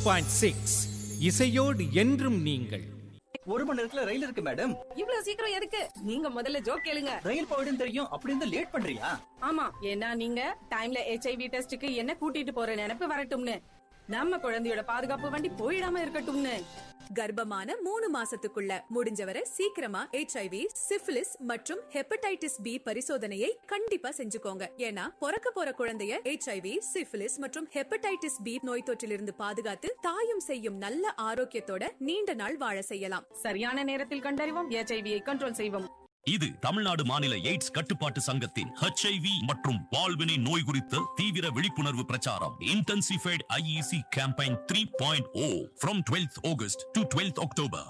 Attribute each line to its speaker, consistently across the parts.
Speaker 1: point six இசையோடு என்றும் நீங்கள்
Speaker 2: ஒரு மணி நேரத்துல ரயில் இருக்கு மேடம்
Speaker 3: இவ்வளவு சீக்கிரம் எதுக்கு நீங்க முதல்ல ஜோக் கேளுங்க
Speaker 2: ரயில் போயிடும் தெரியும் அப்படி இருந்து லேட் பண்றியா
Speaker 3: ஆமா ஏன்னா நீங்க டைம்ல ஹெச்ஐவி டெஸ்டுக்கு என்ன கூட்டிட்டு போற நினைப்பு வரட்டும்னு நம்ம குழந்தையோட பாதுகாப்பு வண்டி போயிடாம இருக்கட்டும்னு
Speaker 4: கர்ப்பமான மூணு மாசத்துக்குள்ள முடிஞ்சவரை சீக்கிரமா ஹெச்ஐவி சிஃபிலிஸ் மற்றும் ஹெப்படைட்டிஸ் பி பரிசோதனையை கண்டிப்பா செஞ்சுக்கோங்க ஏன்னா பிறக்க போற குழந்தைய ஹெச்ஐவி சிஃபிலிஸ் மற்றும் ஹெப்படைட்டிஸ் பி நோய் தொற்றிலிருந்து பாதுகாத்து தாயும் செய்யும் நல்ல ஆரோக்கியத்தோட நீண்ட நாள் வாழ செய்யலாம்
Speaker 3: சரியான நேரத்தில் கண்டறிவோம் ஹெச்ஐவியை கண்ட்ரோல் செய்வோம்
Speaker 5: இது தமிழ்நாடு மாநில எய்ட்ஸ் கட்டுப்பாட்டு சங்கத்தின் ஹெச்ஐவி மற்றும் வாழ்வினை நோய் குறித்த தீவிர விழிப்புணர்வு பிரச்சாரம் intensified IEC campaign three point O from twelfth August to twelfth October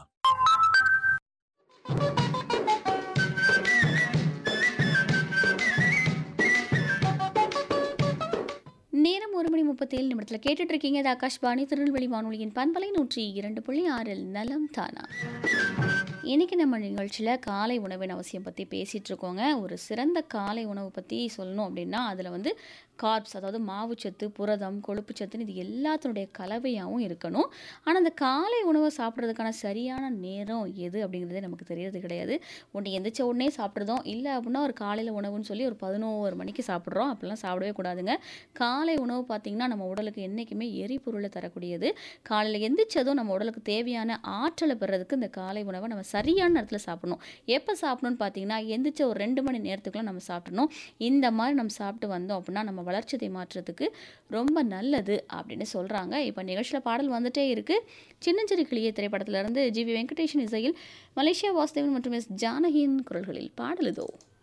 Speaker 6: நேரம் ஒரு மணி முப்பத்தேழு நிமிடத்தில் கேட்டுட்டு இருக்கீங்க இது ஆகாஷ்வாணி திருநெல்வேலி வானொலியின் பண்பலை நூற்றி இரண்டு புள்ளி ஆறில் நலம் தானா இன்னைக்கு நம்ம நிகழ்ச்சியில் காலை உணவின் அவசியம் பற்றி பேசிகிட்டு இருக்கோங்க ஒரு சிறந்த காலை உணவு பற்றி சொல்லணும் அப்படின்னா அதில் வந்து கார்ப்ஸ் அதாவது மாவுச்சத்து புரதம் கொழுப்புச்சத்துன்னு இது எல்லாத்தினுடைய கலவையாகவும் இருக்கணும் ஆனால் அந்த காலை உணவை சாப்பிட்றதுக்கான சரியான நேரம் எது அப்படிங்கிறதே நமக்கு தெரியறது கிடையாது ஒன்று எந்திரிச்ச உடனே சாப்பிட்றதும் இல்லை அப்படின்னா ஒரு காலையில் உணவுன்னு சொல்லி ஒரு பதினோரு மணிக்கு சாப்பிட்றோம் அப்படிலாம் சாப்பிடவே கூடாதுங்க காலை உணவு பார்த்திங்கன்னா நம்ம உடலுக்கு என்றைக்குமே எரிபொருளை தரக்கூடியது காலையில் எந்திரிச்சதும் நம்ம உடலுக்கு தேவையான ஆற்றலை பெறதுக்கு இந்த காலை உணவை நம்ம சரியான நேரத்தில் சாப்பிடணும் எப்போ சாப்பிடணும்னு பார்த்தீங்கன்னா எந்திரிச்ச ஒரு ரெண்டு மணி நேரத்துக்குலாம் நம்ம சாப்பிடணும் இந்த மாதிரி நம்ம சாப்பிட்டு வந்தோம் அப்படின்னா நம்ம வளர்ச்சிதை மாற்றத்துக்கு ரொம்ப நல்லது அப்படின்னு சொல்கிறாங்க இப்போ நிகழ்ச்சியில் பாடல் வந்துட்டே இருக்குது சின்னஞ்சிறு கிளியே திரைப்படத்திலிருந்து ஜி வி வெங்கடேஷன் இசையில் மலேசியா வாசுதேவன் மற்றும் எஸ் ஜானகியின் குரல்களில் பாடல் இதோ